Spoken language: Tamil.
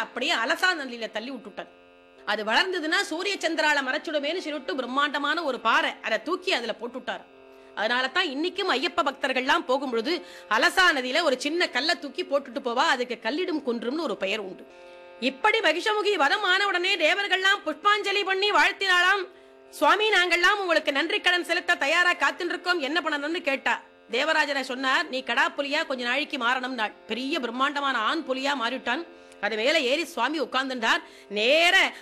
அப்படியே அலசா நதியில தள்ளி விட்டுட்டார் அது வளர்ந்ததுன்னா சூரிய சந்திரால மறைச்சுடுமேன்னு சொல்லிட்டு பிரம்மாண்டமான ஒரு பாறை அதை தூக்கி அதுல போட்டுட்டார் அதனால தான் இன்னைக்கும் ஐயப்ப பக்தர்கள்லாம் போகும்பொழுது அலசா நதியில ஒரு சின்ன கல்லை தூக்கி போட்டுட்டு போவா அதுக்கு கல்லிடும் குன்றும்னு ஒரு பெயர் உண்டு இப்படி மகிஷமுகி வதம் ஆன உடனே தேவர்கள்லாம் புஷ்பாஞ்சலி பண்ணி வாழ்த்தினாளாம் சுவாமி நாங்கள்லாம் உங்களுக்கு நன்றி கடன் செலுத்த தயாரா காத்துட்டு இருக்கோம் என்ன பண்ணணும்னு கேட்டா தேவராஜனை சொன்னார் நீ கடா புலியா கொஞ்ச நாளைக்கு மாறணும் நாள் பெரிய பிரம்மாண்டமான ஆண் புலியா மாறிட்டான் அது மேல ஏறி சுவாமி உட்கார்ந்துட்டார் நேர